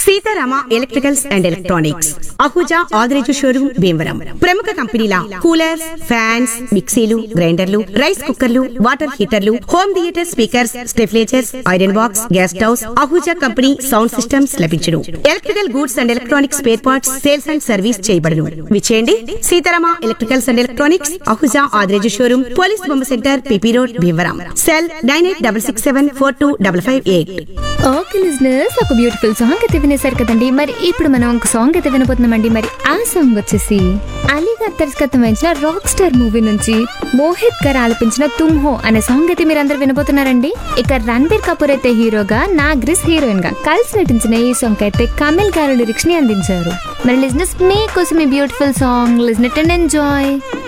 Sitarama electricals and electronics Ahuja Adireju showroom Bhimavaram ప్రముఖ కంపెనీల coolers fans మిక్సీలు గ్రైండర్లు రైస్ కుక్కర్లు వాటర్ హీటర్లు హోమ్ థియేటర్ స్పీకర్స్ స్టెఫ్లేచర్స్ iron box gas stoves Ahuja company sound systems లభించును electrical goods and electronics spare parts sales and service చేయబడును విచేయండి Seetharama electricals and electronics Ahuja Adireju showroom police బొమ్మ centre PP road Bhimavaram cell nine eight double six seven four two double five eight okay listeners ఒక beautiful song అయితే వినేశారు కదండి మరి ఇప్పుడు మనం ఒక సాంగ్ అయితే వినబోతున్నామండి మరి ఆ సాంగ్ వచ్చేసి అలీ గారు దర్శకత్వం వహించిన రాక్ స్టార్ మూవీ నుంచి మోహిత్ గారు ఆలపించిన తుమ్ హో అనే సాంగ్ అయితే మీరు అందరు వినబోతున్నారండి ఇక రణబీర్ కపూర్ అయితే హీరోగా నాగ్రిస్ హీరోయిన్ గా కలిసి నటించిన ఈ సాంగ్ అయితే కమిల్ గారు లిరిక్స్ ని అందించారు మరి లిజనర్స్ మీకోసం ఈ beautiful song listen it and enjoy